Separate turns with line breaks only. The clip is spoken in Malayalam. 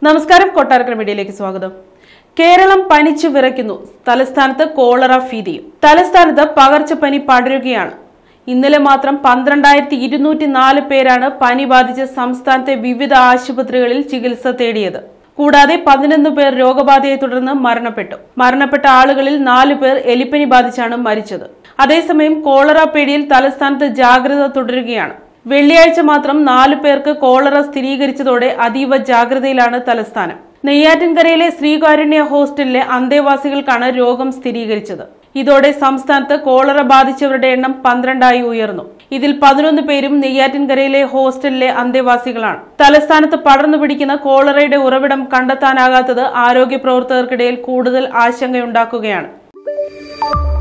നമസ്കാരം കൊട്ടാരക്കര മീഡിയയിലേക്ക് സ്വാഗതം കേരളം പനിച്ചു വിറയ്ക്കുന്നു തലസ്ഥാനത്ത് കോളറ ഭീതിയും തലസ്ഥാനത്ത് പകർച്ചപ്പനി പടരുകയാണ് ഇന്നലെ മാത്രം പന്ത്രണ്ടായിരത്തി ഇരുന്നൂറ്റി നാല് പേരാണ് പനി ബാധിച്ച് സംസ്ഥാനത്തെ വിവിധ ആശുപത്രികളിൽ ചികിത്സ തേടിയത് കൂടാതെ പതിനൊന്ന് പേർ രോഗബാധയെ തുടർന്ന് മരണപ്പെട്ടു മരണപ്പെട്ട ആളുകളിൽ നാലു പേർ എലിപ്പനി ബാധിച്ചാണ് മരിച്ചത് അതേസമയം കോളറ പേടിയിൽ തലസ്ഥാനത്ത് ജാഗ്രത തുടരുകയാണ് വെള്ളിയാഴ്ച മാത്രം നാലു പേർക്ക് കോളറ സ്ഥിരീകരിച്ചതോടെ അതീവ ജാഗ്രതയിലാണ് തലസ്ഥാനം നെയ്യാറ്റിൻകരയിലെ ശ്രീകാരുണ്യ ഹോസ്റ്റലിലെ അന്തേവാസികൾക്കാണ് രോഗം സ്ഥിരീകരിച്ചത് ഇതോടെ സംസ്ഥാനത്ത് കോളറ ബാധിച്ചവരുടെ എണ്ണം പന്ത്രണ്ടായി ഉയർന്നു ഇതിൽ പതിനൊന്ന് പേരും നെയ്യാറ്റിൻകരയിലെ ഹോസ്റ്റലിലെ അന്തേവാസികളാണ് തലസ്ഥാനത്ത് പടർന്നു പിടിക്കുന്ന കോളറയുടെ ഉറവിടം കണ്ടെത്താനാകാത്തത് ആരോഗ്യ പ്രവർത്തകർക്കിടയിൽ കൂടുതൽ ആശങ്കയുണ്ടാക്കുകയാണ്